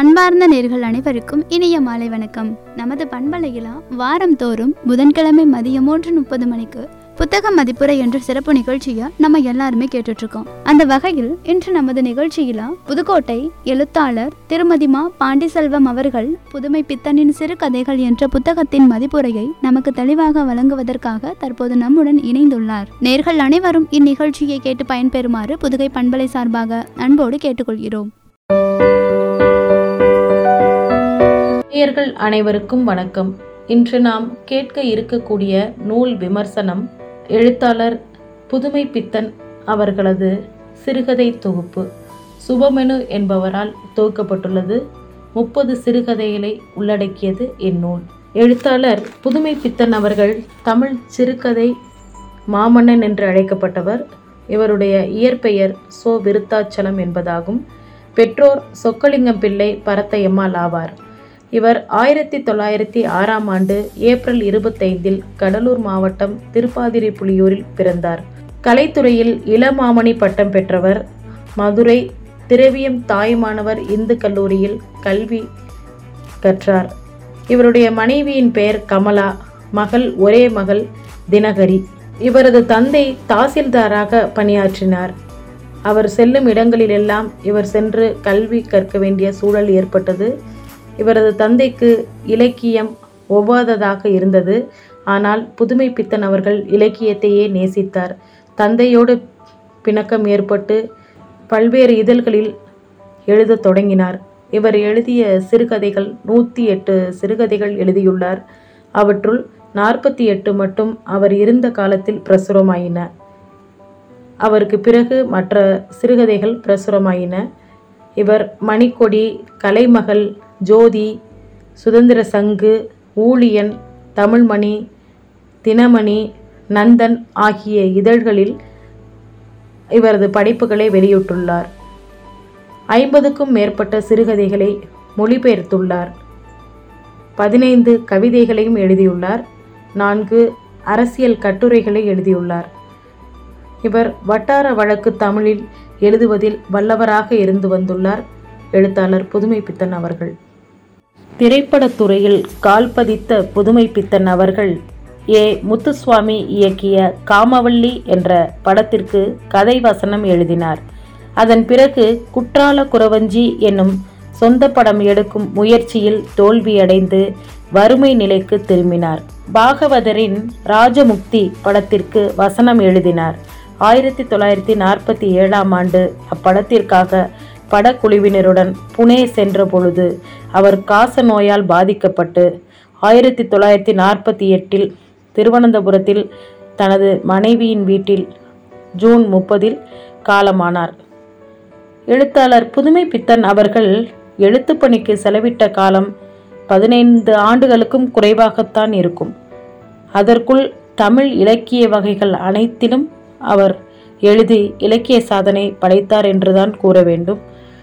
அன்பார்ந்த நேர்கள் அனைவருக்கும் இனிய மாலை வணக்கம் நமது பண்பலையிலா வாரம் தோறும் புதன்கிழமை மதியம் மூன்று முப்பது மணிக்கு புத்தக மதிப்புரை என்ற சிறப்பு நிகழ்ச்சியை நம்ம எல்லாருமே கேட்டுட்டு இருக்கோம் அந்த வகையில் இன்று நமது நிகழ்ச்சியில புதுக்கோட்டை எழுத்தாளர் திருமதி மா பாண்டிசெல்வம் அவர்கள் புதுமை பித்தனின் சிறுகதைகள் என்ற புத்தகத்தின் மதிப்புரையை நமக்கு தெளிவாக வழங்குவதற்காக தற்போது நம்முடன் இணைந்துள்ளார் நேர்கள் அனைவரும் இந்நிகழ்ச்சியை கேட்டு பயன்பெறுமாறு புதுகை பண்பலை சார்பாக அன்போடு கேட்டுக்கொள்கிறோம் நேயர்கள் அனைவருக்கும் வணக்கம் இன்று நாம் கேட்க இருக்கக்கூடிய நூல் விமர்சனம் எழுத்தாளர் புதுமை பித்தன் அவர்களது சிறுகதை தொகுப்பு சுபமெனு என்பவரால் தொகுக்கப்பட்டுள்ளது முப்பது சிறுகதைகளை உள்ளடக்கியது இந்நூல் எழுத்தாளர் புதுமை பித்தன் அவர்கள் தமிழ் சிறுகதை மாமன்னன் என்று அழைக்கப்பட்டவர் இவருடைய இயற்பெயர் சோ விருத்தாச்சலம் என்பதாகும் பெற்றோர் சொக்கலிங்கம் பிள்ளை பரத்தையம்மாள் ஆவார் இவர் ஆயிரத்தி தொள்ளாயிரத்தி ஆறாம் ஆண்டு ஏப்ரல் இருபத்தைந்தில் கடலூர் மாவட்டம் திருப்பாதிரி புலியூரில் பிறந்தார் கலைத்துறையில் இளமாமணி பட்டம் பெற்றவர் மதுரை திரவியம் தாய்மானவர் இந்து கல்லூரியில் கல்வி கற்றார் இவருடைய மனைவியின் பெயர் கமலா மகள் ஒரே மகள் தினகரி இவரது தந்தை தாசில்தாராக பணியாற்றினார் அவர் செல்லும் இடங்களிலெல்லாம் இவர் சென்று கல்வி கற்க வேண்டிய சூழல் ஏற்பட்டது இவரது தந்தைக்கு இலக்கியம் ஒவ்வாததாக இருந்தது ஆனால் புதுமை பித்தன் அவர்கள் இலக்கியத்தையே நேசித்தார் தந்தையோடு பிணக்கம் ஏற்பட்டு பல்வேறு இதழ்களில் எழுதத் தொடங்கினார் இவர் எழுதிய சிறுகதைகள் நூற்றி எட்டு சிறுகதைகள் எழுதியுள்ளார் அவற்றுள் நாற்பத்தி எட்டு மட்டும் அவர் இருந்த காலத்தில் பிரசுரமாயின அவருக்கு பிறகு மற்ற சிறுகதைகள் பிரசுரமாயின இவர் மணிக்கொடி கலைமகள் ஜோதி சுதந்திர சங்கு ஊழியன் தமிழ்மணி தினமணி நந்தன் ஆகிய இதழ்களில் இவரது படைப்புகளை வெளியிட்டுள்ளார் ஐம்பதுக்கும் மேற்பட்ட சிறுகதைகளை மொழிபெயர்த்துள்ளார் பதினைந்து கவிதைகளையும் எழுதியுள்ளார் நான்கு அரசியல் கட்டுரைகளை எழுதியுள்ளார் இவர் வட்டார வழக்கு தமிழில் எழுதுவதில் வல்லவராக இருந்து வந்துள்ளார் எழுத்தாளர் புதுமை பித்தன் அவர்கள் திரைப்படத்துறையில் கால் பதித்த புதுமை பித்தன் அவர்கள் ஏ முத்துசுவாமி இயக்கிய காமவல்லி என்ற படத்திற்கு கதை வசனம் எழுதினார் அதன் பிறகு குற்றால குறவஞ்சி என்னும் சொந்த படம் எடுக்கும் முயற்சியில் தோல்வியடைந்து வறுமை நிலைக்கு திரும்பினார் பாகவதரின் ராஜமுக்தி படத்திற்கு வசனம் எழுதினார் ஆயிரத்தி தொள்ளாயிரத்தி நாற்பத்தி ஏழாம் ஆண்டு அப்படத்திற்காக படக்குழுவினருடன் புனே சென்ற பொழுது அவர் காச நோயால் பாதிக்கப்பட்டு ஆயிரத்தி தொள்ளாயிரத்தி நாற்பத்தி எட்டில் திருவனந்தபுரத்தில் தனது மனைவியின் வீட்டில் ஜூன் முப்பதில் காலமானார் எழுத்தாளர் புதுமை பித்தன் அவர்கள் எழுத்துப் பணிக்கு செலவிட்ட காலம் பதினைந்து ஆண்டுகளுக்கும் குறைவாகத்தான் இருக்கும் அதற்குள் தமிழ் இலக்கிய வகைகள் அனைத்திலும் அவர் எழுதி இலக்கிய சாதனை படைத்தார் என்றுதான் கூற வேண்டும்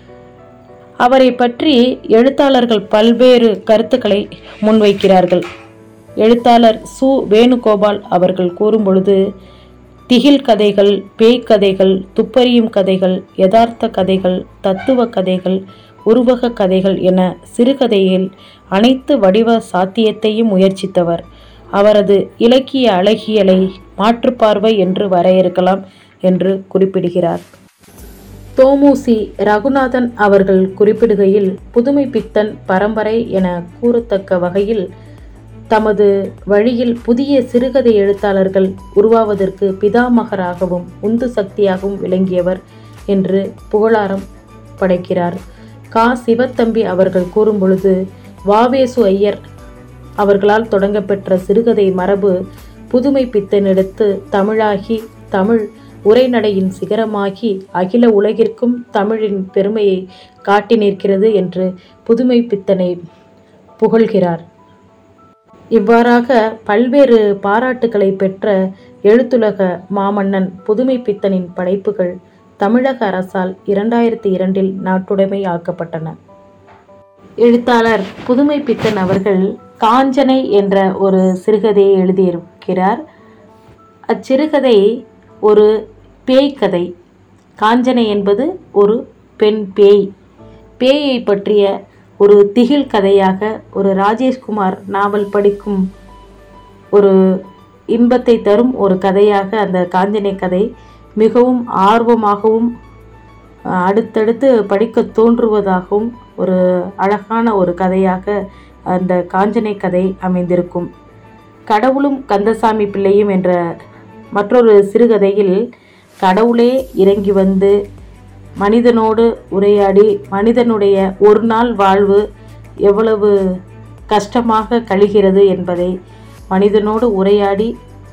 அவரை பற்றி எழுத்தாளர்கள் பல்வேறு கருத்துக்களை முன்வைக்கிறார்கள் எழுத்தாளர் சு வேணுகோபால் அவர்கள் கூறும் பொழுது திகில் கதைகள் பேய் கதைகள் துப்பறியும் கதைகள் யதார்த்த கதைகள் தத்துவ கதைகள் உருவக கதைகள் என சிறுகதையில் அனைத்து வடிவ சாத்தியத்தையும் முயற்சித்தவர் அவரது இலக்கிய அழகியலை மாற்றுப்பார்வை என்று வரையறுக்கலாம் என்று குறிப்பிடுகிறார் தோமுசி ரகுநாதன் அவர்கள் குறிப்பிடுகையில் புதுமை பித்தன் பரம்பரை என கூறத்தக்க வகையில் தமது வழியில் புதிய சிறுகதை எழுத்தாளர்கள் உருவாவதற்கு பிதாமகராகவும் உந்து சக்தியாகவும் விளங்கியவர் என்று புகழாரம் படைக்கிறார் கா சிவத்தம்பி அவர்கள் கூறும் பொழுது வாவேசு ஐயர் அவர்களால் தொடங்கப்பெற்ற சிறுகதை மரபு புதுமை பித்தனெடுத்து தமிழாகி தமிழ் உரைநடையின் சிகரமாகி அகில உலகிற்கும் தமிழின் பெருமையை காட்டி நிற்கிறது என்று புதுமை பித்தனை புகழ்கிறார் இவ்வாறாக பல்வேறு பாராட்டுக்களை பெற்ற எழுத்துலக மாமன்னன் புதுமை பித்தனின் படைப்புகள் தமிழக அரசால் இரண்டாயிரத்தி இரண்டில் நாட்டுடைமை ஆக்கப்பட்டன எழுத்தாளர் புதுமை பித்தன் அவர்கள் காஞ்சனை என்ற ஒரு சிறுகதையை எழுதியிருக்கிறார் அச்சிறுகதை ஒரு பேய் கதை காஞ்சனை என்பது ஒரு பெண் பேய் பேயை பற்றிய ஒரு திகில் கதையாக ஒரு ராஜேஷ்குமார் நாவல் படிக்கும் ஒரு இன்பத்தை தரும் ஒரு கதையாக அந்த காஞ்சனை கதை மிகவும் ஆர்வமாகவும் அஹ், அடுத்தடுத்து படிக்க தோன்றுவதாகவும் ஒரு அழகான ஒரு கதையாக அந்த காஞ்சனை கதை அமைந்திருக்கும் கடவுளும் கந்தசாமி பிள்ளையும் என்ற மற்றொரு சிறுகதையில் கடவுளே இறங்கி வந்து மனிதனோடு உரையாடி மனிதனுடைய ஒரு நாள் வாழ்வு எவ்வளவு கஷ்டமாக கழிகிறது என்பதை மனிதனோடு உரையாடி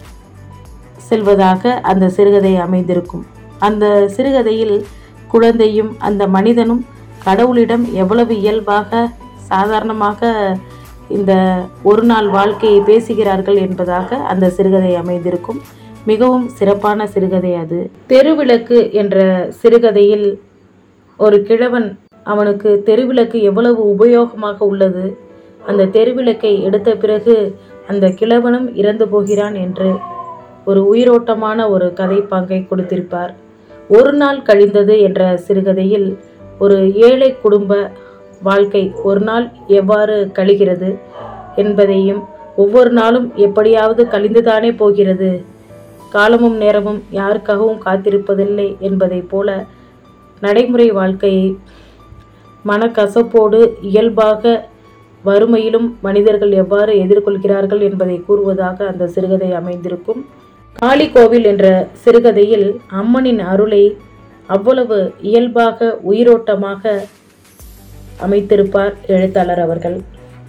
செல்வதாக அந்த சிறுகதை அமைந்திருக்கும் அந்த சிறுகதையில் குழந்தையும் அந்த மனிதனும் கடவுளிடம் எவ்வளவு இயல்பாக சாதாரணமாக இந்த ஒரு நாள் வாழ்க்கையை பேசுகிறார்கள் என்பதாக அந்த சிறுகதை அமைந்திருக்கும் மிகவும் சிறப்பான சிறுகதை அது தெருவிளக்கு என்ற சிறுகதையில் ஒரு கிழவன் அவனுக்கு தெருவிளக்கு எவ்வளவு உபயோகமாக உள்ளது அந்த தெருவிளக்கை எடுத்த பிறகு அந்த கிழவனும் இறந்து போகிறான் என்று ஒரு உயிரோட்டமான ஒரு கதை பாங்கை கொடுத்திருப்பார் ஒரு நாள் கழிந்தது என்ற சிறுகதையில் ஒரு ஏழை குடும்ப வாழ்க்கை ஒரு நாள் எவ்வாறு கழிகிறது என்பதையும் ஒவ்வொரு நாளும் எப்படியாவது கழிந்துதானே போகிறது காலமும் நேரமும் யாருக்காகவும் காத்திருப்பதில்லை என்பதைப் போல நடைமுறை வாழ்க்கையை மனக்கசப்போடு இயல்பாக வறுமையிலும் மனிதர்கள் எவ்வாறு எதிர்கொள்கிறார்கள் என்பதை கூறுவதாக அந்த சிறுகதை அமைந்திருக்கும் காளி கோவில் என்ற சிறுகதையில் அம்மனின் அருளை அவ்வளவு இயல்பாக உயிரோட்டமாக அமைத்திருப்பார் எழுத்தாளர் அவர்கள்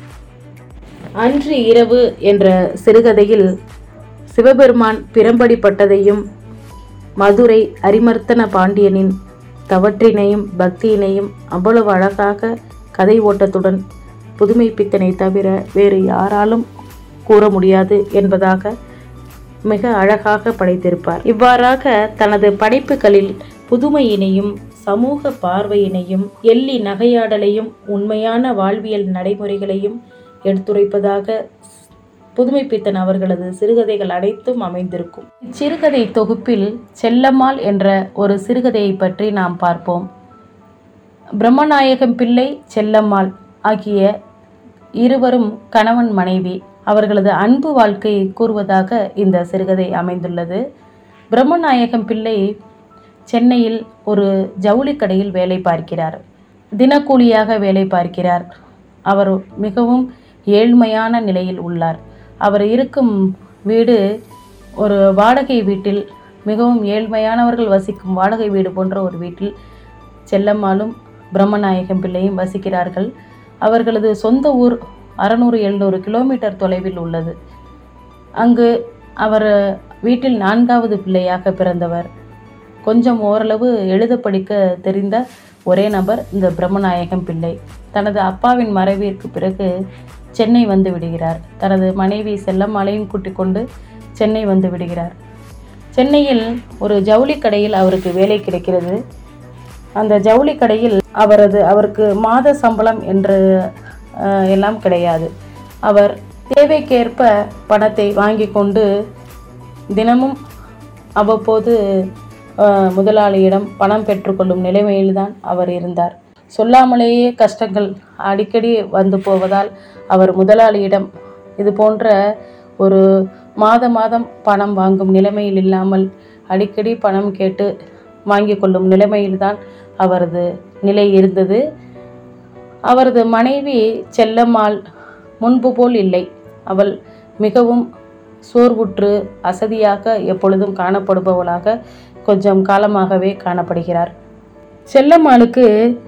அன்று இரவு என்ற சிறுகதையில் சிவபெருமான் பிரம்படிப்பட்டதையும் மதுரை அரிமர்த்தன பாண்டியனின் தவற்றினையும் பக்தியினையும் அவ்வளவு அழகாக கதை ஓட்டத்துடன் புதுமை பித்தனை தவிர வேறு யாராலும் கூற முடியாது என்பதாக மிக அழகாக படைத்திருப்பார் இவ்வாறாக தனது படைப்புகளில் புதுமையினையும் சமூக பார்வையினையும் எள்ளி நகையாடலையும் உண்மையான வாழ்வியல் நடைமுறைகளையும் எடுத்துரைப்பதாக புதுமை பித்தன் அவர்களது சிறுகதைகள் அனைத்தும் அமைந்திருக்கும் இச்சிறுகதை தொகுப்பில் செல்லம்மாள் என்ற ஒரு சிறுகதையை பற்றி நாம் பார்ப்போம் பிரம்மநாயகம் பிள்ளை செல்லம்மாள் ஆகிய இருவரும் கணவன் மனைவி அவர்களது அன்பு வாழ்க்கையை கூறுவதாக இந்த சிறுகதை அமைந்துள்ளது பிரம்மநாயகம் பிள்ளை சென்னையில் ஒரு ஜவுளி கடையில் வேலை பார்க்கிறார் தினக்கூலியாக வேலை பார்க்கிறார் அவர் மிகவும் ஏழ்மையான நிலையில் உள்ளார் அவர் இருக்கும் வீடு ஒரு வாடகை வீட்டில் மிகவும் ஏழ்மையானவர்கள் வசிக்கும் வாடகை வீடு போன்ற ஒரு வீட்டில் செல்லம்மாளும் பிரம்மநாயகம் பிள்ளையும் வசிக்கிறார்கள் அவர்களது சொந்த ஊர் அறநூறு எழுநூறு கிலோமீட்டர் தொலைவில் உள்ளது அங்கு அவர் வீட்டில் நான்காவது பிள்ளையாக பிறந்தவர் கொஞ்சம் ஓரளவு எழுத படிக்க தெரிந்த ஒரே நபர் இந்த பிரம்மநாயகம் பிள்ளை தனது அப்பாவின் மறைவிற்கு பிறகு சென்னை வந்து விடுகிறார் தனது மனைவி செல்லம்மாளையும் கூட்டிக் கொண்டு சென்னை வந்து விடுகிறார் சென்னையில் ஒரு ஜவுளி கடையில் அவருக்கு வேலை கிடைக்கிறது அந்த ஜவுளி கடையில் அவரது அவருக்கு மாத சம்பளம் என்று அஹ், எல்லாம் கிடையாது அவர் தேவைக்கேற்ப பணத்தை வாங்கி கொண்டு தினமும் அவ்வப்போது அஹ், முதலாளியிடம் பணம் பெற்றுக்கொள்ளும் நிலைமையில்தான் அவர் இருந்தார் சொல்லாமலேயே கஷ்டங்கள் அடிக்கடி வந்து போவதால் அவர் முதலாளியிடம் இது போன்ற ஒரு மாத மாதம் பணம் வாங்கும் நிலைமையில் இல்லாமல் அடிக்கடி பணம் கேட்டு வாங்கி கொள்ளும் நிலைமையில்தான் அவரது நிலை இருந்தது அவரது மனைவி செல்லம்மாள் முன்பு போல் இல்லை அவள் மிகவும் சோர்வுற்று அசதியாக எப்பொழுதும் காணப்படுபவளாக கொஞ்சம் காலமாகவே காணப்படுகிறார் செல்லம்மாளுக்கு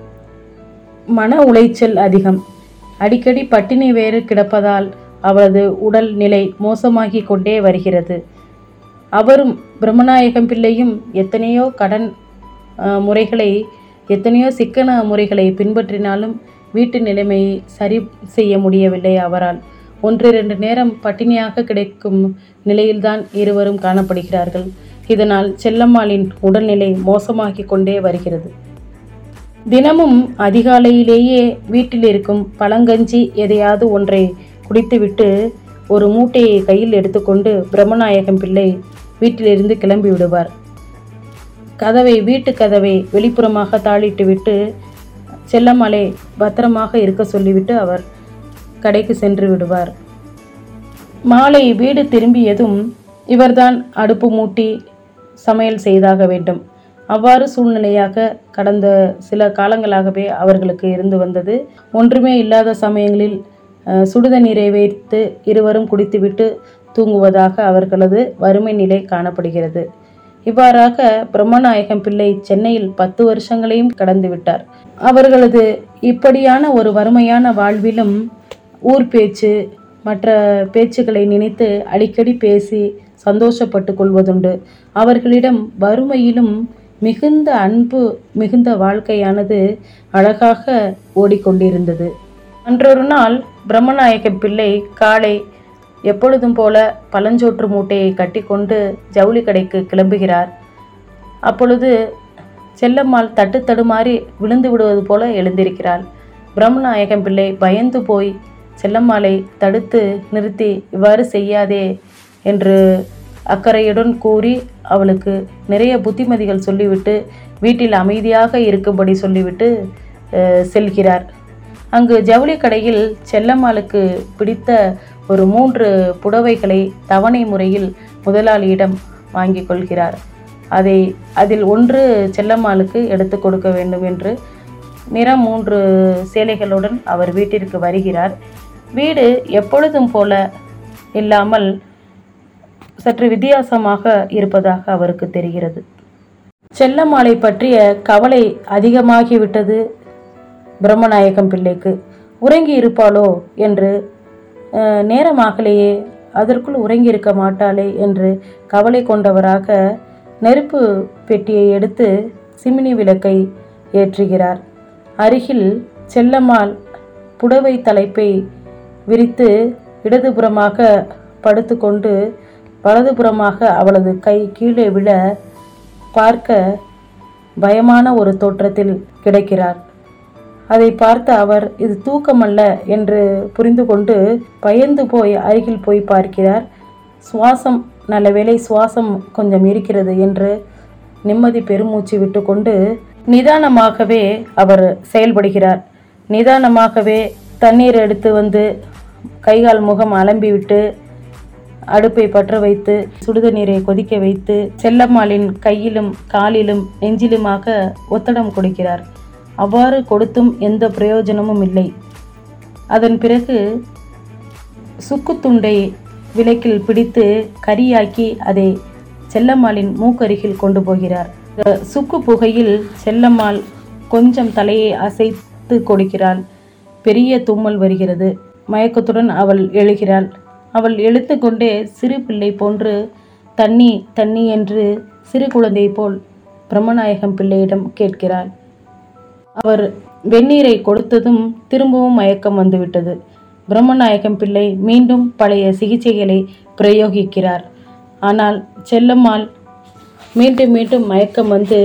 மன உளைச்சல் அதிகம் அடிக்கடி பட்டினி வேறு கிடப்பதால் அவளது உடல் நிலை மோசமாகி கொண்டே வருகிறது அவரும் பிரம்மநாயகம் பிள்ளையும் எத்தனையோ கடன் அஹ், முறைகளை எத்தனையோ சிக்கன முறைகளை பின்பற்றினாலும் வீட்டு நிலைமையை சரி செய்ய முடியவில்லை அவரால் ஒன்றிரண்டு நேரம் பட்டினியாக கிடைக்கும் நிலையில்தான் இருவரும் காணப்படுகிறார்கள் இதனால் செல்லம்மாளின் உடல்நிலை மோசமாகி கொண்டே வருகிறது தினமும் அதிகாலையிலேயே வீட்டில் இருக்கும் பழங்கஞ்சி எதையாவது ஒன்றை குடித்துவிட்டு ஒரு மூட்டையை கையில் எடுத்துக்கொண்டு பிரம்மநாயகம் பிள்ளை வீட்டிலிருந்து கிளம்பி விடுவார் கதவை வீட்டு கதவை வெளிப்புறமாக தாளிட்டு விட்டு செல்லம்மாளை பத்திரமாக இருக்க சொல்லிவிட்டு அவர் கடைக்கு சென்று விடுவார் மாலை வீடு திரும்பியதும் இவர்தான் அடுப்பு மூட்டி சமையல் செய்தாக வேண்டும் அவ்வாறு சூழ்நிலையாக கடந்த சில காலங்களாகவே அவர்களுக்கு இருந்து வந்தது ஒன்றுமே இல்லாத சமயங்களில் அஹ், சுடுதண்ணீரை வைத்து இருவரும் குடித்துவிட்டு தூங்குவதாக அவர்களது வறுமை நிலை காணப்படுகிறது இவ்வாறாக பிரம்மநாயகம் பிள்ளை சென்னையில் பத்து வருஷங்களையும் கடந்து விட்டார் அவர்களது இப்படியான ஒரு வறுமையான வாழ்விலும் ஊர் பேச்சு மற்ற பேச்சுக்களை நினைத்து அடிக்கடி பேசி சந்தோஷப்பட்டு கொள்வதுண்டு அவர்களிடம் வறுமையிலும் மிகுந்த அன்பு மிகுந்த வாழ்க்கையானது அழகாக ஓடிக்கொண்டிருந்தது அன்றொரு நாள் பிரம்மநாயக பிள்ளை காலை எப்பொழுதும் போல பழஞ்சோற்று மூட்டையை கட்டிக்கொண்டு ஜவுளி கடைக்கு கிளம்புகிறார் அப்பொழுது செல்லம்மாள் தட்டு தடுமாறி விழுந்து விடுவது போல எழுந்திருக்கிறாள் பிரம்மநாயகம் பிள்ளை பயந்து போய் செல்லம்மாளை தடுத்து நிறுத்தி இவ்வாறு செய்யாதே என்று அக்கறையுடன் கூறி அவளுக்கு நிறைய புத்திமதிகள் சொல்லிவிட்டு வீட்டில் அமைதியாக இருக்கும்படி சொல்லிவிட்டு அஹ், செல்கிறார் அங்கு ஜவுளி கடையில் செல்லம்மாளுக்கு பிடித்த ஒரு மூன்று புடவைகளை தவணை முறையில் முதலாளியிடம் வாங்கி கொள்கிறார் அதை அதில் ஒன்று செல்லம்மாளுக்கு எடுத்து கொடுக்க வேண்டும் என்று நிறம் மூன்று சேலைகளுடன் அவர் வீட்டிற்கு வருகிறார் வீடு எப்பொழுதும் போல இல்லாமல் சற்று வித்தியாசமாக இருப்பதாக அவருக்கு தெரிகிறது செல்லம்மாளை பற்றிய கவலை அதிகமாகிவிட்டது பிரம்மநாயகம் பிள்ளைக்கு உறங்கி இருப்பாளோ என்று அஹ், நேரமாகலையே அதற்குள் உறங்கி இருக்க மாட்டாளே என்று கவலை கொண்டவராக நெருப்பு பெட்டியை எடுத்து சிமினி விளக்கை ஏற்றுகிறார் அருகில் செல்லம்மாள் புடவை தலைப்பை விரித்து இடதுபுறமாக படுத்துக்கொண்டு வலதுபுறமாக அவளது கை கீழே விழ பார்க்க பயமான ஒரு தோற்றத்தில் கிடக்கிறார் அதை பார்த்த அவர் இது தூக்கமல்ல என்று புரிந்து கொண்டு பயந்து போய் அருகில் போய் பார்க்கிறார் சுவாசம் நல்ல வேளை சுவாசம் கொஞ்சம் இருக்கிறது என்று நிம்மதி பெருமூச்சு விட்டுக்கொண்டு நிதானமாகவே அவர் செயல்படுகிறார் நிதானமாகவே தண்ணீர் எடுத்து வந்து கைகால் முகம் அலம்பிவிட்டு அடுப்பை பற்ற வைத்து சுடுதண்ணீரை கொதிக்க வைத்து செல்லம்மாளின் கையிலும் காலிலும் நெஞ்சிலுமாக ஒத்தடம் கொடுக்கிறார் அவ்வாறு கொடுத்தும் எந்த பிரயோஜனமும் இல்லை அதன் பிறகு சுக்குத்துண்டை விளக்கில் பிடித்து கரியாக்கி அதை செல்லம்மாளின் மூக்கருகில் கொண்டு போகிறார் இந்த சுக்கு புகையில் செல்லம்மாள் கொஞ்சம் தலையை அசைத்து கொடுக்கிறாள் பெரிய தும்மல் வருகிறது மயக்கத்துடன் அவள் எழுகிறாள் அவள் எழுத்து கொண்டே சிறு பிள்ளை போன்று தண்ணி தண்ணி என்று சிறு குழந்தை போல் பிரம்மநாயகம் பிள்ளையிடம் கேட்கிறாள் அவர் வெந்நீரை கொடுத்ததும் திரும்பவும் மயக்கம் வந்துவிட்டது பிரம்மநாயகம் பிள்ளை மீண்டும் பழைய சிகிச்சைகளை பிரயோகிக்கிறார் ஆனால் செல்லம்மாள் மீண்டும் மீண்டும் மயக்கம் வந்து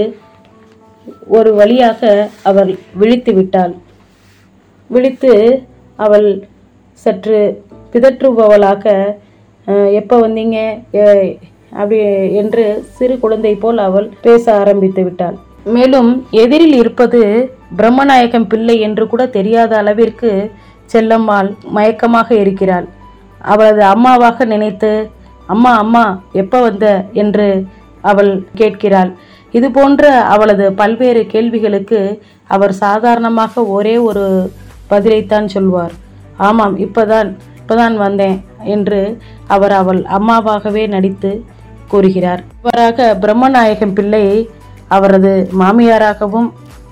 ஒரு வழியாக அவள் விழித்து விட்டாள் விழித்து அவள் சற்று பிதற்றுபவளாக "அஹ், எப்போ வந்தீங்க எ- அப்படி என்று சிறு குழந்தை போல் அவள் பேச ஆரம்பித்து விட்டாள் மேலும் எதிரில் இருப்பது பிரம்மநாயகம் பிள்ளை என்று கூட தெரியாத அளவிற்கு செல்லம்மாள் மயக்கமாக இருக்கிறாள் அவளது அம்மாவாக நினைத்து அம்மா அம்மா எப்போ வந்த என்று அவள் கேட்கிறாள் இது போன்ற அவளது பல்வேறு கேள்விகளுக்கு அவர் சாதாரணமாக ஒரே ஒரு பதிலைத்தான் சொல்வார் ஆமாம் இப்பதான் இப்பதான் வந்தேன் என்று அவர் அவள் அம்மாவாகவே நடித்து கூறுகிறார் இவ்வாறாக பிரம்மநாயகம் பிள்ளை அவரது மாமியாராகவும்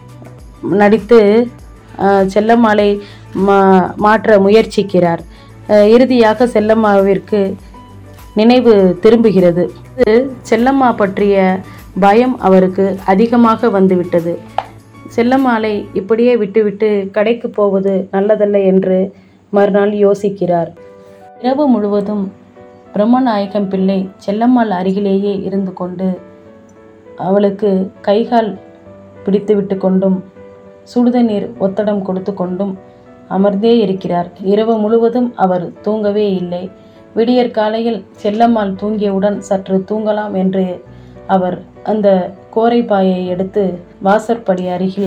நடித்து அஹ், செல்லம்மாளை மா மாற்ற முயற்சிக்கிறார் அஹ், இறுதியாக செல்லம்மாவிற்கு நினைவு திரும்புகிறது இது செல்லம்மா பற்றிய பயம் அவருக்கு அதிகமாக வந்துவிட்டது செல்லம்மாளை இப்படியே விட்டுவிட்டு கடைக்கு போவது நல்லதல்ல என்று மறுநாள் யோசிக்கிறார் இரவு முழுவதும் பிரம்மநாயகம் பிள்ளை செல்லம்மாள் அருகிலேயே இருந்து கொண்டு அவளுக்கு கைகால் பிடித்து விட்டு கொண்டும் சுடுதண்ணீர் ஒத்தடம் கொடுத்து கொண்டும் அமர்ந்தே இருக்கிறார் இரவு முழுவதும் அவர் தூங்கவே இல்லை விடியற் காலையில் செல்லம்மாள் தூங்கியவுடன் சற்று தூங்கலாம் என்று அவர் அந்த கோரைப்பாயை எடுத்து வாசற்படி அருகில்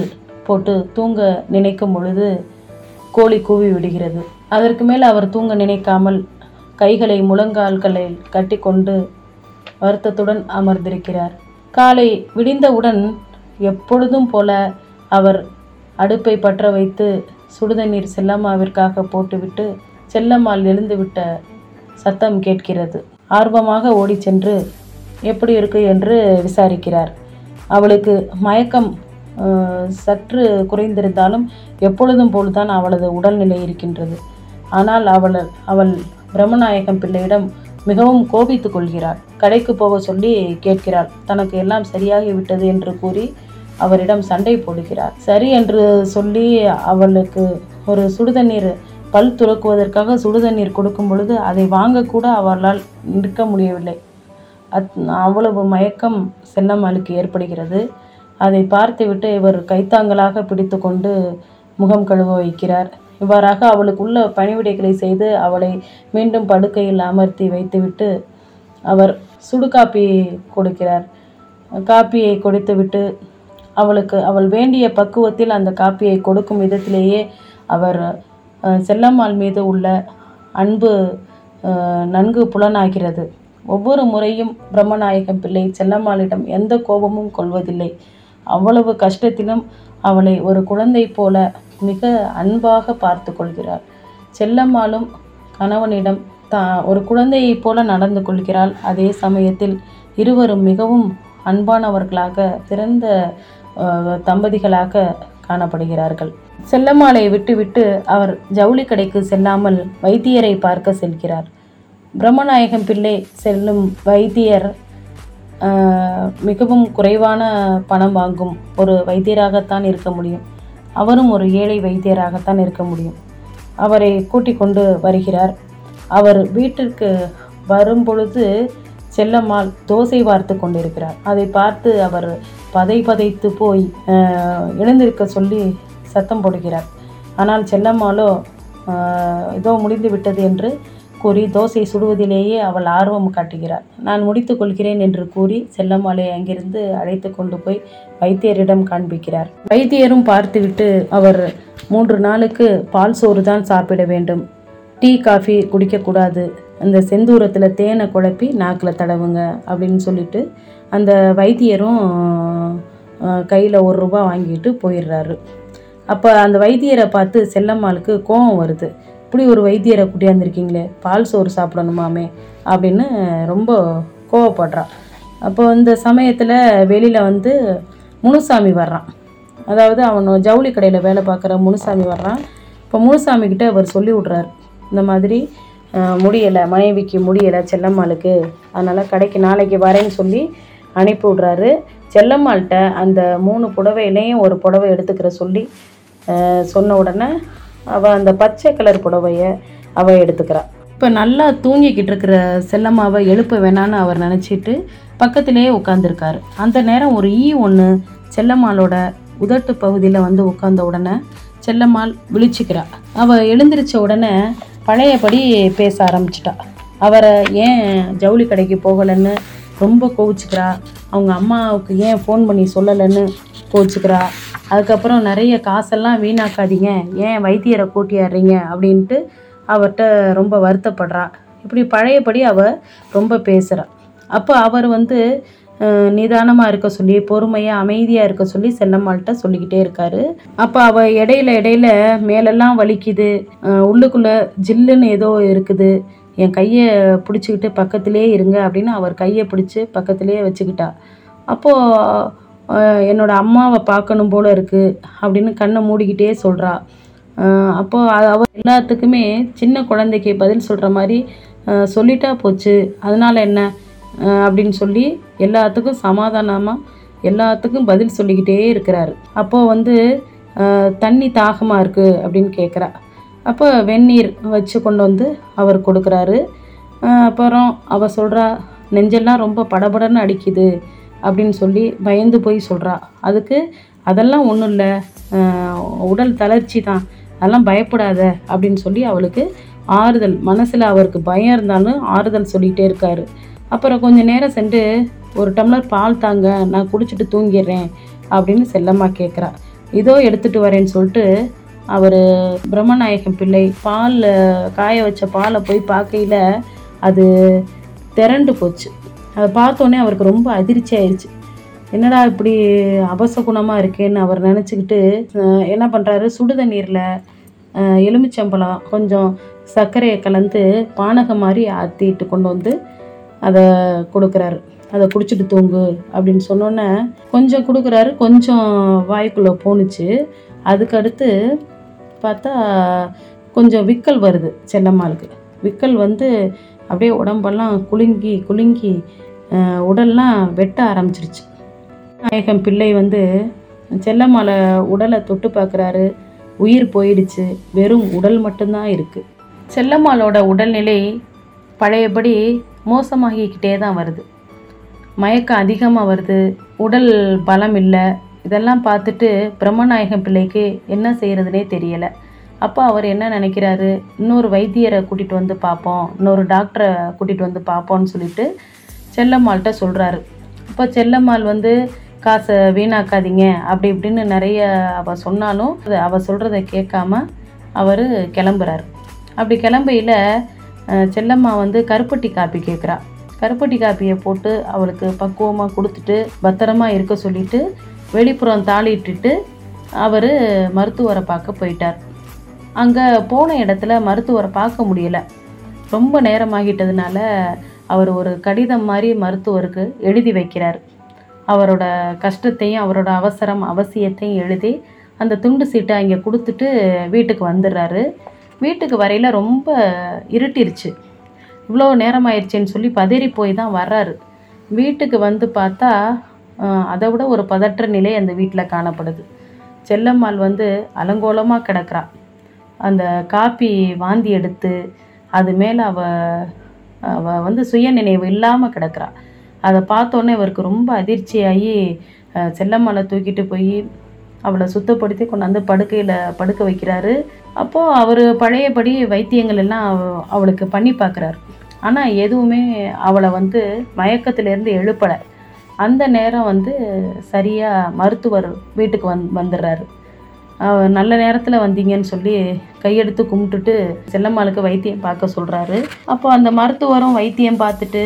போட்டு தூங்க நினைக்கும் பொழுது கோழி கூவி விடுகிறது அதற்கு மேல் அவர் தூங்க நினைக்காமல் கைகளை முழங்கால்களை கட்டிக்கொண்டு வருத்தத்துடன் அமர்ந்திருக்கிறார் காலை விடிந்தவுடன் எப்பொழுதும் போல அவர் அடுப்பை பற்ற வைத்து சுடுதண்ணீர் செல்லம்மாவிற்காக போட்டுவிட்டு செல்லம்மாள் எழுந்துவிட்ட சத்தம் கேட்கிறது ஆர்வமாக ஓடிச் சென்று எப்படி இருக்கு என்று விசாரிக்கிறார் அவளுக்கு மயக்கம் அஹ், சற்று குறைந்திருந்தாலும் எப்பொழுதும் போல்தான் அவளது உடல்நிலை இருக்கின்றது ஆனால் அவள் அவள் பிரம்மநாயகம் பிள்ளையிடம் மிகவும் கோபித்துக் கொள்கிறாள் கடைக்கு போக சொல்லி கேட்கிறாள் தனக்கு எல்லாம் சரியாகி விட்டது என்று கூறி அவரிடம் சண்டை போடுகிறார் சரி என்று சொல்லி அவளுக்கு ஒரு சுடுதண்ணீர் பல் துலக்குவதற்காக சுடுதண்ணீர் கொடுக்கும் பொழுது அதை வாங்கக்கூட அவளால் நிற்க முடியவில்லை அத் அவ்வளவு மயக்கம் செல்லம்மாளுக்கு ஏற்படுகிறது அதை பார்த்துவிட்டு இவர் கைத்தாங்கலாக பிடித்து கொண்டு முகம் கழுவ வைக்கிறார் இவ்வாறாக அவளுக்குள்ள பணிவிடைகளை செய்து அவளை மீண்டும் படுக்கையில் அமர்த்தி வைத்துவிட்டு அவர் சுடு காப்பி கொடுக்கிறார் காப்பியை கொடுத்துவிட்டு அவளுக்கு அவள் வேண்டிய பக்குவத்தில் அந்த காப்பியை கொடுக்கும் விதத்திலேயே அவர் அஹ், செல்லம்மாள் மீது உள்ள அன்பு அஹ், நன்கு புலனாகிறது ஒவ்வொரு முறையும் பிரம்மநாயகம் பிள்ளை செல்லம்மாளிடம் எந்த கோபமும் கொள்வதில்லை அவ்வளவு கஷ்டத்திலும் அவளை ஒரு குழந்தை போல மிக அன்பாக பார்த்து கொள்கிறார் செல்லம்மாளும் கணவனிடம் தா ஒரு குழந்தையைப் போல நடந்து கொள்கிறாள் அதே சமயத்தில் இருவரும் மிகவும் அன்பானவர்களாக சிறந்த அஹ், தம்பதிகளாக காணப்படுகிறார்கள் செல்லம்மாளை விட்டுவிட்டு அவர் ஜவுளி கடைக்கு செல்லாமல் வைத்தியரை பார்க்க செல்கிறார் பிரம்மநாயகம் பிள்ளை செல்லும் வைத்தியர் ஆஹ், மிகவும் குறைவான பணம் வாங்கும் ஒரு வைத்தியராகத்தான் இருக்க முடியும் அவரும் ஒரு ஏழை வைத்தியராகத்தான் இருக்க முடியும் அவரை கூட்டிக் கொண்டு வருகிறார் அவர் வீட்டிற்கு வரும் பொழுது செல்லம்மாள் தோசை வார்த்து கொண்டிருக்கிறார் அதை பார்த்து அவர் பதை பதைத்து போய் ஆஹ், எழுந்திருக்க சொல்லி சத்தம் போடுகிறார் ஆனால் செல்லம்மாளோ ஆஹ், இதோ முடிந்து விட்டது என்று கூறி தோசை சுடுவதிலேயே அவள் ஆர்வம் காட்டுகிறார் நான் முடித்துக் கொள்கிறேன் என்று கூறி செல்லம்மாளை அங்கிருந்து அழைத்து கொண்டு போய் வைத்தியரிடம் காண்பிக்கிறார் வைத்தியரும் பார்த்துவிட்டு அவர் மூன்று நாளுக்கு பால் சோறு தான் சாப்பிட வேண்டும் டீ காஃபி குடிக்கக்கூடாது அந்த செந்தூரத்தில் தேனை குழப்பி நாக்கில் தடவுங்க அப்படின்னு சொல்லிட்டு அந்த வைத்தியரும் கையில் ஒரு ரூபா வாங்கிட்டு போயிடுறாரு அப்போ அந்த வைத்தியரை பார்த்து செல்லம்மாளுக்கு கோபம் வருது இப்படி ஒரு வைத்தியரை கூட்டியாந்துருக்கீங்களே பால் சோறு சாப்பிடணுமாமே அப்படின்னு ரொம்ப கோவப்படுறா அப்போ இந்த சமயத்தில் வெளியில் வந்து முனுசாமி வர்றான் அதாவது அவன் ஜவுளி கடையில் வேலை பார்க்குற முனுசாமி வர்றான் இப்போ முனுசாமி கிட்ட அவர் சொல்லி விட்றாரு இந்த மாதிரி அஹ், முடியலை மனைவிக்கு முடியலை செல்லம்மாளுக்கு அதனால் கடைக்கு நாளைக்கு வரேன்னு சொல்லி அனுப்பி விட்றாரு செல்லம்மாள்கிட்ட அந்த மூணு புடவையிலையும் ஒரு புடவை எடுத்துக்கிற சொல்லி அஹ், சொன்ன உடனே அவள் அந்த பச்சை கலர் புடவைய அவள் எடுத்துக்கிறா இப்போ நல்லா தூங்கிக்கிட்டு இருக்கிற செல்லம்மாவை எழுப்ப வேணான்னு அவர் நினச்சிட்டு பக்கத்திலேயே உட்காந்துருக்காரு அந்த நேரம் ஒரு ஈ ஒன்று செல்லம்மாளோட உதட்டு பகுதியில் வந்து உட்கார்ந்த உடனே செல்லம்மாள் விழிச்சுக்கிறா அவள் எழுந்திருச்ச உடனே பழையபடி பேச ஆரம்பிச்சிட்டா அவரை ஏன் ஜவுளி கடைக்கு போகலைன்னு ரொம்ப கோவிச்சுக்கிறா அவங்க அம்மாவுக்கு ஏன் ஃபோன் பண்ணி சொல்லலைன்னு கோவிச்சுக்கிறா அதுக்கப்புறம் நிறைய காசெல்லாம் வீணாக்காதீங்க ஏன் வைத்தியரை கூட்டியாடுறீங்க அப்படின்ட்டு அவர்கிட்ட ரொம்ப வருத்தப்படுறா இப்படி பழையபடி அவ ரொம்ப பேசுகிறா அப்போ அவர் வந்து நிதானமாக இருக்க சொல்லி பொறுமையாக அமைதியாக இருக்க சொல்லி செல்லம்மாள்கிட்ட சொல்லிக்கிட்டே இருக்காரு அப்போ அவள் இடையில இடையில மேலெல்லாம் வலிக்குது அஹ் உள்ளுக்குள்ளே ஜில்லுன்னு ஏதோ இருக்குது என் கையை பிடிச்சிக்கிட்டு பக்கத்திலே இருங்க அப்படின்னு அவர் கையை பிடிச்சி பக்கத்திலே வச்சுக்கிட்டா அப்போது என்னோட அம்மாவை பார்க்கணும் போல இருக்குது அப்படின்னு கண்ணை மூடிக்கிட்டே சொல்கிறா அப்போ அது அவ எல்லாத்துக்குமே சின்ன குழந்தைக்கு பதில் சொல்கிற மாதிரி அஹ் சொல்லிட்டா போச்சு அதனால் என்ன அஹ் அப்படின்னு சொல்லி எல்லாத்துக்கும் சமாதானமாக எல்லாத்துக்கும் பதில் சொல்லிக்கிட்டே இருக்கிறாரு அப்போது வந்து அஹ் தண்ணி தாகமாக இருக்குது அப்படின்னு கேட்குறா அப்போ வெந்நீர் வச்சு கொண்டு வந்து அவர் கொடுக்குறாரு அஹ் அப்புறம் அவ சொல்கிறா நெஞ்செல்லாம் ரொம்ப படபடன்னு அடிக்குது அப்படின்னு சொல்லி பயந்து போய் சொல்கிறா அதுக்கு அதெல்லாம் ஒன்றும் இல்லை உடல் தளர்ச்சி தான் அதெல்லாம் பயப்படாத அப்படின்னு சொல்லி அவளுக்கு ஆறுதல் மனசில் அவருக்கு பயம் இருந்தாலும் ஆறுதல் சொல்லிகிட்டே இருக்காரு அப்புறம் கொஞ்ச நேரம் சென்று ஒரு டம்ளர் பால் தாங்க நான் குடிச்சிட்டு தூங்கிடுறேன் அப்படின்னு செல்லம்மா கேட்குறா இதோ எடுத்துட்டு வரேன்னு சொல்லிட்டு அவர் பிரம்மநாயகம் பிள்ளை பாலில் காய வச்ச பாலை போய் பார்க்கையில் அது திரண்டு போச்சு அதை பார்த்தோன்னே அவருக்கு ரொம்ப அதிர்ச்சி ஆயிடுச்சு என்னடா இப்படி அபசகுணமாக இருக்கேன்னு அவர் நினச்சிக்கிட்டு என்ன பண்ணுறாரு சுடுதண்ணீரில் எலுமிச்சம்பழம் கொஞ்சம் சர்க்கரையை கலந்து பானகம் மாதிரி ஆற்றிட்டு கொண்டு வந்து அதை கொடுக்குறாரு அதை குடிச்சிட்டு தூங்கு அப்படின்னு சொன்னோன்னே கொஞ்சம் கொடுக்குறாரு கொஞ்சம் வாய்க்குள்ளே போணுச்சு அதுக்கடுத்து பார்த்தா கொஞ்சம் விக்கல் வருது செல்லம்மாளுக்கு விக்கல் வந்து அப்படியே உடம்பெல்லாம் குலுங்கி குலுங்கி அஹ், உடல்லாம் வெட்ட ஆரம்பிச்சிருச்சு நாயகம் பிள்ளை வந்து செல்லம்மாளை உடலை தொட்டு பார்க்குறாரு உயிர் போயிடுச்சு வெறும் உடல் மட்டும்தான் இருக்குது செல்லம்மாளோட உடல்நிலை பழையபடி மோசமாகிக்கிட்டே தான் வருது மயக்கம் அதிகமாக வருது உடல் பலம் இல்லை இதெல்லாம் பார்த்துட்டு பிரம்மநாயகம் பிள்ளைக்கு என்ன செய்கிறதுனே தெரியலை அப்போ அவர் என்ன நினைக்கிறாரு இன்னொரு வைத்தியரை கூட்டிகிட்டு வந்து பார்ப்போம் இன்னொரு டாக்டரை கூட்டிகிட்டு வந்து பார்ப்போம்னு சொல்லிட்டு செல்லம்மாள்கிட்ட சொல்கிறாரு அப்போ செல்லம்மாள் வந்து காசை வீணாக்காதீங்க அப்படி இப்படின்னு நிறைய அவள் சொன்னாலும் அது அவள் சொல்கிறத கேட்காம அவர் கிளம்புறாரு அப்படி கிளம்பையில் அஹ், செல்லம்மா வந்து கருப்பட்டி காப்பி கேட்குறா கருப்பட்டி காப்பியை போட்டு அவளுக்கு பக்குவமாக கொடுத்துட்டு பத்திரமா இருக்க சொல்லிட்டு வெளிப்புறம் தாளிட்டுட்டு அவர் மருத்துவரை பார்க்க போயிட்டார் அங்கே போன இடத்துல மருத்துவரை பார்க்க முடியல ரொம்ப நேரமாகிட்டதுனால அவர் ஒரு கடிதம் மாதிரி மருத்துவருக்கு எழுதி வைக்கிறார் அவரோட கஷ்டத்தையும் அவரோட அவசரம் அவசியத்தையும் எழுதி அந்த துண்டு சீட்டை அங்கே கொடுத்துட்டு வீட்டுக்கு வந்துடுறாரு வீட்டுக்கு வரையில் ரொம்ப இருட்டிருச்சு இவ்வளோ நேரம் ஆயிடுச்சேன்னு சொல்லி பதறி போய் தான் வர்றாரு வீட்டுக்கு வந்து பார்த்தா ஆஹ், அதை விட ஒரு பதற்ற நிலை அந்த வீட்டில் காணப்படுது செல்லம்மாள் வந்து அலங்கோலமாக கிடக்கிறா அந்த காப்பி வாந்தி எடுத்து அது மேலே அவ அவ வந்து சுயநினைவு இல்லாமல் கிடக்கிறா அதை பார்த்தோன்னே இவருக்கு ரொம்ப அதிர்ச்சியாகி அஹ், செல்லம்மாளை தூக்கிட்டு போய் அவளை சுத்தப்படுத்தி கொண்டாந்து படுக்கையில் படுக்க வைக்கிறாரு அப்போது அவர் பழையபடி வைத்தியங்கள் எல்லாம் அவ- அவளுக்கு பண்ணி பார்க்குறாரு ஆனால் எதுவுமே அவளை வந்து மயக்கத்திலேருந்து எழுப்பலை அந்த நேரம் வந்து சரியாக மருத்துவர் வீட்டுக்கு வந் வந்துடுறாரு அவர் நல்ல நேரத்தில் வந்தீங்கன்னு சொல்லி கையெடுத்து கும்பிட்டுட்டு செல்லம்மாளுக்கு வைத்தியம் பார்க்க சொல்கிறாரு அப்போ அந்த மருத்துவரும் வைத்தியம் பார்த்துட்டு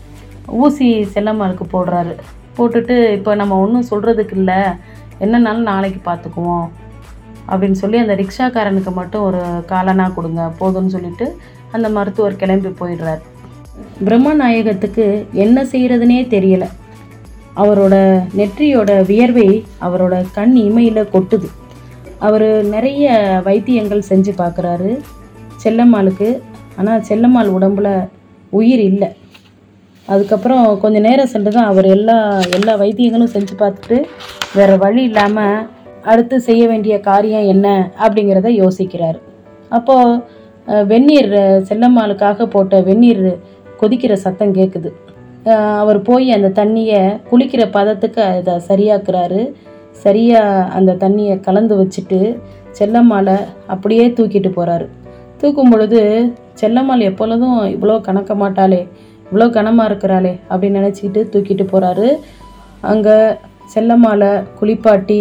ஊசி செல்லம்மாளுக்கு போடுறாரு போட்டுட்டு இப்போ நம்ம ஒன்றும் சொல்கிறதுக்கு இல்லை என்னன்னாலும் நாளைக்கு பார்த்துக்குவோம் அப்படின்னு சொல்லி அந்த ரிக்ஷாக்காரனுக்கு மட்டும் ஒரு காலனா கொடுங்க போதும்னு சொல்லிட்டு அந்த மருத்துவர் கிளம்பி போயிடுறாரு பிரம்மநாயகத்துக்கு என்ன செய்கிறதுனே தெரியல அவரோட நெற்றியோட வியர்வை அவரோட கண் இமையில் கொட்டுது அவர் நிறைய வைத்தியங்கள் செஞ்சு பார்க்குறாரு செல்லம்மாளுக்கு ஆனால் செல்லம்மாள் உடம்புல உயிர் இல்லை அதுக்கப்புறம் கொஞ்ச நேரம் சென்று தான் அவர் எல்லா எல்லா வைத்தியங்களும் செஞ்சு பார்த்துட்டு வேறு வழி இல்லாமல் அடுத்து செய்ய வேண்டிய காரியம் என்ன அப்படிங்கிறத யோசிக்கிறார் அப்போது அஹ், வெந்நீர் அஹ், செல்லம்மாளுக்காக போட்ட வெந்நீர் கொதிக்கிற சத்தம் கேட்குது அஹ், அவர் போய் அந்த தண்ணியை குளிக்கிற பதத்துக்கு அதை சரியாக்குறாரு சரியாக அந்த தண்ணியை கலந்து வச்சுட்டு செல்லம்மாளை அப்படியே தூக்கிட்டு போகிறாரு தூக்கும் பொழுது செல்லம்மாள் எப்பொழுதும் இவ்வளோ கணக்க மாட்டாளே இவ்வளோ கனமாக இருக்கிறாளே அப்படின்னு நினச்சிக்கிட்டு தூக்கிட்டு போகிறாரு அங்கே செல்லம்மாளை குளிப்பாட்டி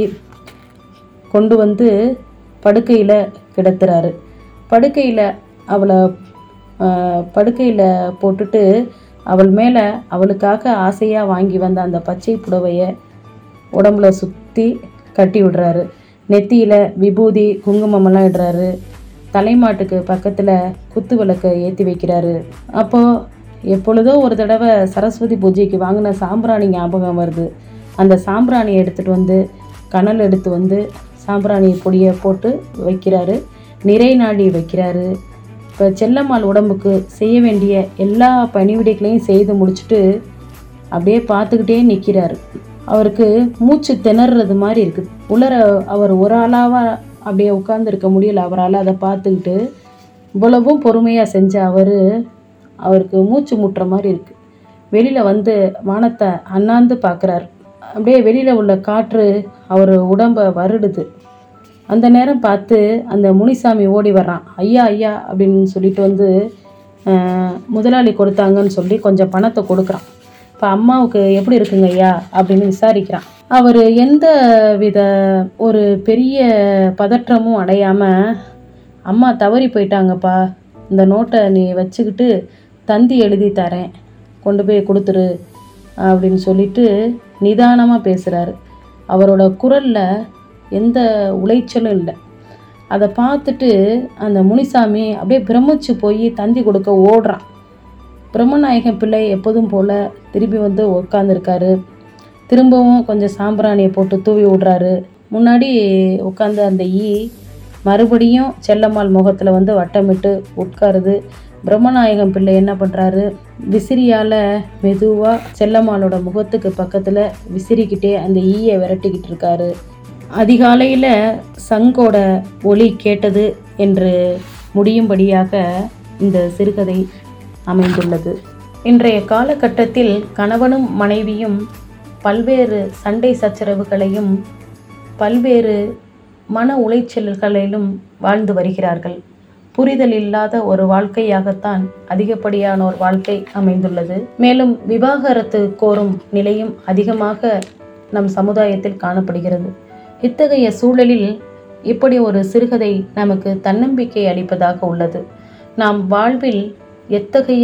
கொண்டு வந்து படுக்கையில் கிடத்துறாரு படுக்கையில் அவளை படுக்கையில் போட்டுட்டு அவள் மேலே அவளுக்காக ஆசையாக வாங்கி வந்த அந்த பச்சை புடவையை உடம்புல சுற்றி கட்டி விடுறாரு நெத்தியில் விபூதி குங்குமமெல்லாம் இடுறாரு தலைமாட்டுக்கு பக்கத்தில் குத்து விளக்கை ஏற்றி வைக்கிறாரு அப்போது எப்பொழுதோ ஒரு தடவை சரஸ்வதி பூஜைக்கு வாங்கின சாம்பிராணி ஞாபகம் வருது அந்த சாம்பிராணியை எடுத்துகிட்டு வந்து கனல் எடுத்து வந்து சாம்பிராணி பொடியை போட்டு வைக்கிறாரு நிறை நாடி வைக்கிறாரு இப்போ செல்லம்மாள் உடம்புக்கு செய்ய வேண்டிய எல்லா பணிவிடைகளையும் செய்து முடிச்சுட்டு அப்படியே பார்த்துக்கிட்டே நிற்கிறாரு அவருக்கு மூச்சு திணறது மாதிரி இருக்குது உலர அவர் ஒரு ஆளாவ அப்படியே உட்கார்ந்திருக்க முடியல அவரால் அதை பார்த்துக்கிட்டு இவ்வளவும் பொறுமையாக செஞ்ச அவர் அவருக்கு மூச்சு முட்டுற மாதிரி இருக்குது வெளியில் வந்து வானத்தை அண்ணாந்து பார்க்குறாரு அப்படியே வெளியில் உள்ள காற்று அவர் உடம்பை வருடுது அந்த நேரம் பார்த்து அந்த முனிசாமி ஓடி வர்றான் ஐயா ஐயா அப்படின்னு சொல்லிட்டு வந்து அஹ், முதலாளி கொடுத்தாங்கன்னு சொல்லி கொஞ்சம் பணத்தை கொடுக்குறான் இப்போ அம்மாவுக்கு எப்படி இருக்குங்க ஐயா அப்படின்னு விசாரிக்கிறான் அவர் எந்த வித ஒரு பெரிய பதற்றமும் அடையாமல் அம்மா தவறி போயிட்டாங்கப்பா இந்த நோட்டை நீ வச்சுக்கிட்டு தந்தி எழுதி தரேன் கொண்டு போய் கொடுத்துரு அப்படின்னு சொல்லிட்டு நிதானமாக பேசுகிறாரு அவரோட குரலில் எந்த உளைச்சலும் இல்லை அதை பார்த்துட்டு அந்த முனிசாமி அப்படியே பிரமிச்சு போய் தந்தி கொடுக்க ஓடுறான் பிரம்மநாயகன் பிள்ளை எப்போதும் போல் திரும்பி வந்து உட்காந்துருக்காரு திரும்பவும் கொஞ்சம் சாம்பிராணியை போட்டு தூவி விடுறாரு முன்னாடி உட்காந்த அந்த ஈ மறுபடியும் செல்லம்மாள் முகத்தில் வந்து வட்டமிட்டு உட்காருது பிரம்மநாயகம் பிள்ளை என்ன பண்ணுறாரு விசிறியால் மெதுவாக செல்லம்மாளோட முகத்துக்கு பக்கத்தில் விசிறிக்கிட்டே அந்த ஈயை விரட்டிக்கிட்டு இருக்காரு அதிகாலையில் சங்கோட ஒலி கேட்டது என்று முடியும்படியாக இந்த சிறுகதை அமைந்துள்ளது இன்றைய காலகட்டத்தில் கணவனும் மனைவியும் பல்வேறு சண்டை சச்சரவுகளையும் பல்வேறு மன உளைச்சல்களிலும் வாழ்ந்து வருகிறார்கள் புரிதல் இல்லாத ஒரு வாழ்க்கையாகத்தான் அதிகப்படியானோர் வாழ்க்கை அமைந்துள்ளது மேலும் விவாகரத்து கோரும் நிலையும் அதிகமாக நம் சமுதாயத்தில் காணப்படுகிறது இத்தகைய சூழலில் இப்படி ஒரு சிறுகதை நமக்கு தன்னம்பிக்கை அளிப்பதாக உள்ளது நாம் வாழ்வில் எத்தகைய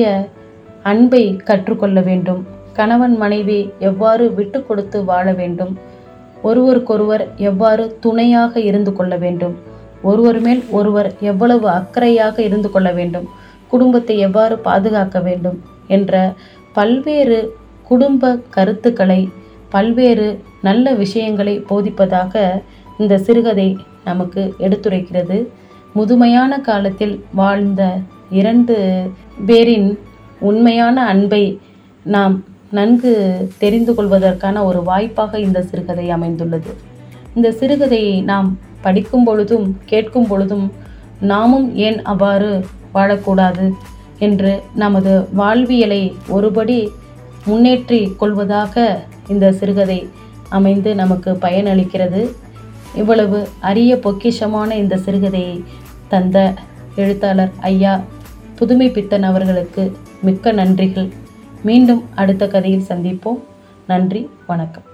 அன்பை கற்றுக்கொள்ள வேண்டும் கணவன் மனைவி எவ்வாறு விட்டு கொடுத்து வாழ வேண்டும் ஒருவருக்கொருவர் எவ்வாறு துணையாக இருந்து கொள்ள வேண்டும் ஒருவர் மேல் ஒருவர் எவ்வளவு அக்கறையாக இருந்து கொள்ள வேண்டும் குடும்பத்தை எவ்வாறு பாதுகாக்க வேண்டும் என்ற பல்வேறு குடும்ப கருத்துக்களை பல்வேறு நல்ல விஷயங்களை போதிப்பதாக இந்த சிறுகதை நமக்கு எடுத்துரைக்கிறது முதுமையான காலத்தில் வாழ்ந்த இரண்டு பேரின் உண்மையான அன்பை நாம் நன்கு தெரிந்து கொள்வதற்கான ஒரு வாய்ப்பாக இந்த சிறுகதை அமைந்துள்ளது இந்த சிறுகதையை நாம் படிக்கும் பொழுதும் கேட்கும் பொழுதும் நாமும் ஏன் அவ்வாறு வாழக்கூடாது என்று நமது வாழ்வியலை ஒருபடி முன்னேற்றி கொள்வதாக இந்த சிறுகதை அமைந்து நமக்கு பயனளிக்கிறது இவ்வளவு அரிய பொக்கிஷமான இந்த சிறுகதையை தந்த எழுத்தாளர் ஐயா புதுமை பித்தன் அவர்களுக்கு மிக்க நன்றிகள் மீண்டும் அடுத்த கதையில் சந்திப்போம் நன்றி வணக்கம்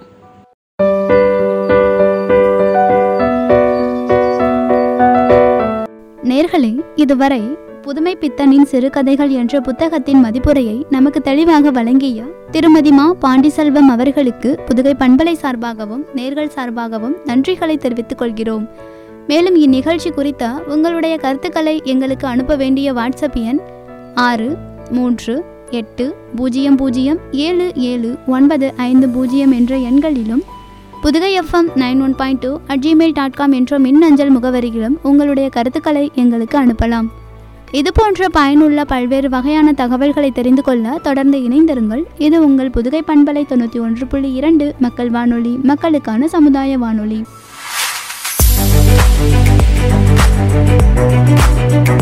நேர்களே இதுவரை புதுமை பித்தனின் சிறுகதைகள் என்ற புத்தகத்தின் மதிப்புரையை நமக்கு தெளிவாக வழங்கிய திருமதி மா பாண்டிசெல்வம் அவர்களுக்கு புதுகை பண்பலை சார்பாகவும் நேர்கள் சார்பாகவும் நன்றிகளை தெரிவித்துக் கொள்கிறோம் மேலும் இந்நிகழ்ச்சி குறித்த உங்களுடைய கருத்துக்களை எங்களுக்கு அனுப்ப வேண்டிய வாட்ஸ்அப் எண் ஆறு மூன்று எட்டு பூஜ்ஜியம் பூஜ்ஜியம் ஏழு ஏழு ஒன்பது ஐந்து பூஜ்ஜியம் என்ற எண்களிலும் Pudugai FM nine one point two at Gmail dot com என்ற மின்னஞ்சல் முகவரியிலும் உங்களுடைய கருத்துக்களை எங்களுக்கு அனுப்பலாம் இது போன்ற பயனுள்ள பல்வேறு வகையான தகவல்களை தெரிந்து கொள்ள தொடர்ந்து இணைந்திருங்கள் இது உங்கள் புதுகை பண்பலை தொண்ணூற்றி ஒன்று புள்ளி இரண்டு மக்கள் வானொலி மக்களுக்கான சமுதாய வானொலி